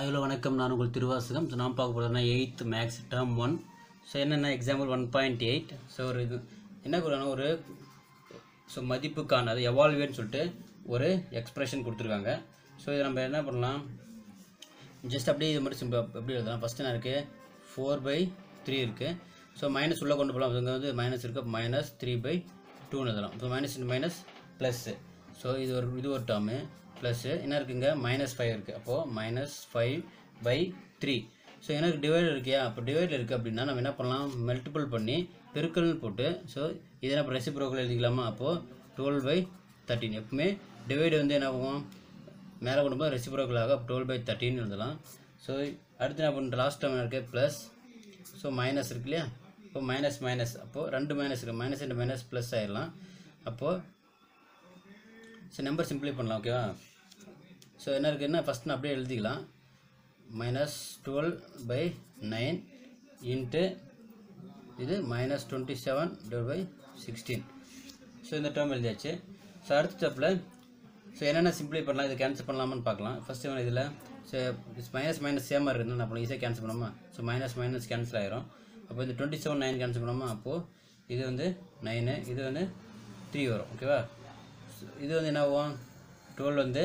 hello வணக்கம் நான் உங்கள் திருவாசகம் ஸோ நான் பார்க்க போகிறதுனா eighth maths term one so என்னென்ன example one point eight so ஒரு இது என்ன கொடுறாங்க ஒரு ஸோ மதிப்புக்கான அது எவால்வேன்னு சொல்லிட்டு ஒரு எக்ஸ்பிரஷன் கொடுத்துருக்காங்க ஸோ இதை நம்ம என்ன பண்ணலாம் ஜஸ்ட் அப்படியே இது மட்டும் சிம்பிள் எப்படி எழுதலாம் ஃபஸ்ட்டு என்ன இருக்குது ஃபோர் பை த்ரீ இருக்குது ஸோ மைனஸ் உள்ளே கொண்டு போகலாம் இங்கே வந்து மைனஸ் இருக்குது மைனஸ் த்ரீ பை டூன்னு எழுதலாம் so minus minus plus so இது ஒரு இது ஒரு டேர்மு ப்ளஸ்ஸு என்ன இருக்குங்க மைனஸ் ஃபைவ் இருக்குது அப்போது minus five by three so எனக்கு டிவைட் இருக்கியா அப்போ டிவைட் இருக்குது அப்படின்னா நம்ம என்ன பண்ணலாம் மல்டிபிள் பண்ணி பெருக்கல்னு போட்டு ஸோ இதை நம்ம ரெசிப்ரோக்கில் எழுதிக்கலாமா அப்போது டுவெல் பை தேர்ட்டின் எப்பவுமே டிவைடு வந்து என்ன ஆகும் மேலே கொண்டு போய் ரெசிப்ரோக்கலாக டுவெல் பை தேர்ட்டின்னு எழுதலாம் ஸோ அடுத்து என்ன பண்ணுற லாஸ்ட் டைம் இருக்குது ப்ளஸ் ஸோ மைனஸ் இருக்கு இல்லையா இப்போ மைனஸ் மைனஸ் அப்போது ரெண்டு மைனஸ் இருக்குது மைனஸ் ரெண்டு மைனஸ் ப்ளஸ் ஆயிடலாம் அப்போது ஸோ நம்பர் சிம்பிளை பண்ணலாம் ஓகேவா ஸோ என்ன இருக்குன்னா ஃபஸ்ட் நான் அப்படியே எழுதிக்கலாம் minus twelve by nine into இது minus twenty seven divide by sixteen so இந்த டேர்ம் எழுதியாச்சு ஸோ அடுத்த ஸ்டெப்பில் ஸோ என்னென்ன சிம்பிளை பண்ணலாம் இதை கேன்சல் பண்ணலாமான்னு பார்க்கலாம் ஃபஸ்ட்டு இதில் ஸோ மைனஸ் மைனஸ் சேமாக இருக்குதுன்னு நான் பண்ண ஈஸியாக கேன்சல் பண்ணாமா ஸோ மைனஸ் மைனஸ் கேன்சல் ஆயிரும் அப்போ இந்த டுவெண்ட்டி செவன் நைன் கேன்சல் பண்ணாமா அப்போது இது வந்து நைனு இது வந்து த்ரீ வரும் ஓகேவா இது வந்து என்ன ஆகும் டுவெல் வந்து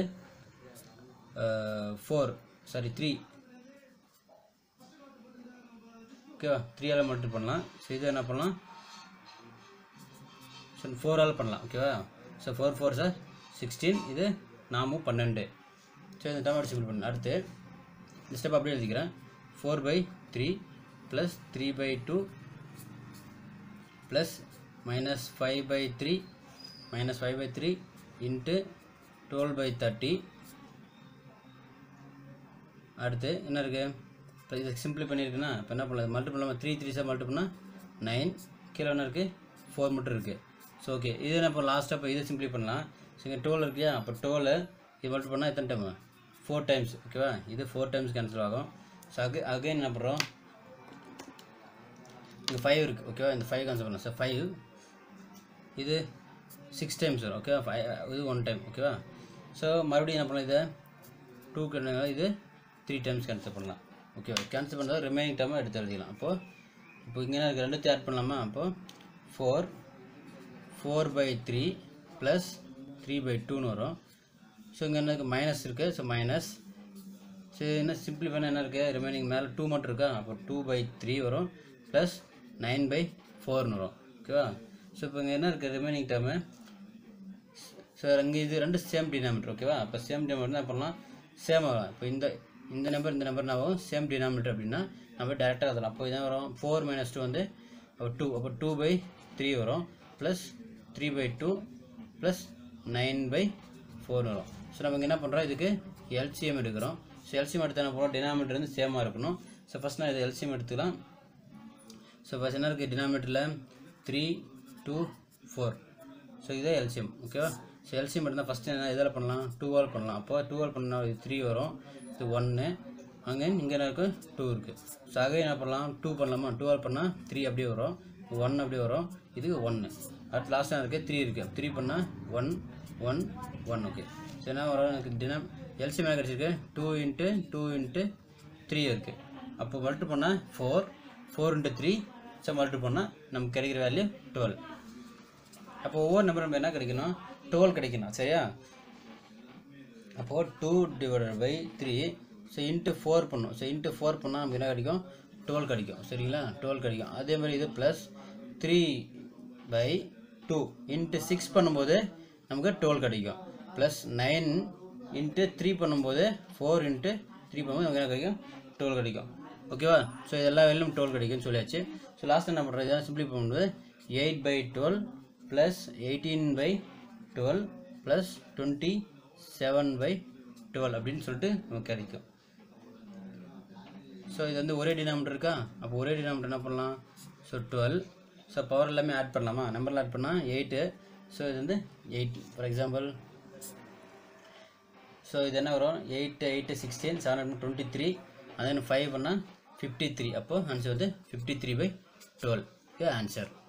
ஃபோர் சாரி த்ரீ ஓகேவா த்ரீயால் மல்டிபிள் பண்ணலாம் ஸோ இது என்ன பண்ணலாம் ஸோ ஃபோரால் பண்ணலாம் ஓகேவா so four four sir sixteen இது நாமும் பன்னெண்டு ஸோ இந்த டேம் சிம்பிள் பண்ண அடுத்து இந்த ஸ்டெப் அப்படியே எழுதிக்கிறேன் four by three plus three by two plus minus five by three minus five by three into twelve by thirty அடுத்து என்ன இருக்குது இப்போ இது சிம்பிளி பண்ணியிருக்குன்னா இப்போ என்ன பண்ணலாம் மல்டிபிள் பண்ணாமல் த்ரீ த்ரீ சார் மல்டிபிள்னா நைன் கீழே என்ன இருக்குது ஃபோர் மட்டும் இருக்குது ஸோ ஓகே இது என்ன இப்போ லாஸ்ட்டாக இப்போ இதை சிம்பிளி பண்ணலாம் ஸோ இங்கே டுவெல் இருக்கியா அப்போ டுவெல் இது மல்டிபிள் பண்ணால் எத்தனை டைம் ஃபோர் டைம்ஸ் ஓகேவா இது ஃபோர் டைம்ஸ் கேன்சல் ஆகும் ஸோ அகே அகைன் என்ன பண்ணுறோம் இங்கே ஃபைவ் இருக்குது ஓகேவா இந்த ஃபைவ் கேன்சல் பண்ணலாம் சார் ஃபைவ் இது சிக்ஸ் டைம்ஸ் வரும் ஓகேவா ஃபைவ் இது ஒன் டைம் ஓகேவா ஸோ மறுபடியும் என்ன பண்ணலாம் இதை டூ இது த்ரீ டைம்ஸ் கேன்சல் பண்ணலாம் ஓகேவா கேன்சல் பண்ணால் ரிமைனிங் டைமாக எடுத்து எழுதிக்கலாம் அப்போது இப்போ இங்கே என்ன இருக்குது ரெண்டுத்தையும் ஆட் பண்ணலாமா அப்போது four four by three plus three by டூன்னு வரும் ஸோ இங்கே என்ன இருக்குது மைனஸ் இருக்குது ஸோ மைனஸ் ஸோ என்ன சிம்பிளி பண்ண என்ன இருக்குது ரிமைனிங் மேலே டூ மட்டும் இருக்கா அப்போ டூ பை த்ரீ வரும் ப்ளஸ் நைன் பை ஃபோர்னு வரும் ஓகேவா ஸோ இப்போ இங்கே என்ன இருக்குது ரிமைனிங் டேர்மு ஸோ அங்கே இது ரெண்டு சேம் டினாமினேட்டர் ஓகேவா அப்போ சேம் டினாமினேட்டர் என்ன பண்ணலாம் சேம் ஆகலாம் இப்போ இந்த இந்த நம்பர் இந்த நம்பர் நான் ஆகும் சேம் டினாமினேட்டர் அப்படின்னா நம்ம டேரெக்டாக எழுதலாம் அப்போ இதான் வரும் ஃபோர் மைனஸ் டூ வந்து அப்போ டூ அப்போ டூ பை த்ரீ வரும் plus three by two plus nine by four வரும் ஸோ நம்ம இங்கே என்ன பண்ணுறோம் இதுக்கு எல்சிஎம் எடுக்கிறோம் ஸோ எல்சிஎம் எடுத்து என்ன பண்ணுறோம் டினாமினேட்டர் வந்து சேமாக இருக்கணும் ஸோ ஃபஸ்ட் நான் இது எல்சிஎம் எடுத்துக்கலாம் ஸோ ஃபஸ்ட் என்ன இருக்குது டினாமினேட்டரில் த்ரீ டூ ஃபோர் ஸோ இதே எல்சிஎம் ஓகேவா ஸோ எல்சிஎம் எடுத்தால் ஃபஸ்ட்டு என்ன இதில் பண்ணலாம் டூவால் பண்ணலாம் அப்போ டூவால் பண்ணால் இது த்ரீ வரும் இது ஒன்று அங்கே இங்கே என்ன இருக்குது டூ இருக்குது ஸோ அங்கே என்ன பண்ணலாம் டூ பண்ணலாமா டூவால் பண்ணால் த்ரீ அப்படியே வரும் ஒன் அப்படியே வரும் இதுக்கு ஒன்று அடுத்து லாஸ்ட்டாக இருக்குது த்ரீ இருக்குது த்ரீ பண்ணால் one one one okay so என்ன வரும் எனக்கு தினம் எல்சிஎம் என்ன கிடச்சிருக்கு two into two into three இருக்குது அப்போ மல்ட்டு பண்ணால் four four into three so மல்ட்டு பண்ணால் நமக்கு கிடைக்கிற வேல்யூ டுவெல் அப்போ ஒவ்வொரு நம்பர் நம்ம என்ன கிடைக்கணும் டுவெல் கிடைக்கணும் சரியா அப்போது two divided by three so into four பண்ணும் ஸோ இன்ட்டு ஃபோர் பண்ணால் நமக்கு என்ன கிடைக்கும் டுவெல் கிடைக்கும் சரிங்களா டுவெல் கிடைக்கும் அதே மாதிரி இது plus three by two into six பண்ணும்போது நமக்கு டுவெல் கிடைக்கும் ப்ளஸ் நைன் இன்ட்டு த்ரீ பண்ணும்போது ஃபோர் இன்ட்டு த்ரீ பண்ணும்போது நமக்கு என்ன கிடைக்கும் டுவெல் கிடைக்கும் ஓகேவா ஸோ இது எல்லா வேலையும் டுவெல் கிடைக்கும்னு சொல்லியாச்சு ஸோ லாஸ்ட் என்ன பண்ணுறது இதான் சிம்பிளி பண்ணும்போது eight by twelve plus eighteen by twelve plus twenty seven by twelve அப்படின்னு சொல்லிட்டு நமக்கு கிடைக்கும் ஸோ இது வந்து ஒரே டினாமினேட்டர் இருக்கா அப்போ ஒரே டினாமினேட்டர் என்ன பண்ணலாம் ஸோ டுவெல் ஸோ பவர் எல்லாமே ஆட் பண்ணலாமா நம்பரில் ஆட் பண்ணால் எயிட்டு ஸோ இது வந்து எயிட் ஃபார் எக்ஸாம்பிள் ஸோ இது என்ன வரும் eight eight sixteen seven hundred twenty three அதே ஃபைவ் பண்ணால் ஃபிஃப்டி த்ரீ அப்போது ஆன்சர் வந்து fifty three by twelve answer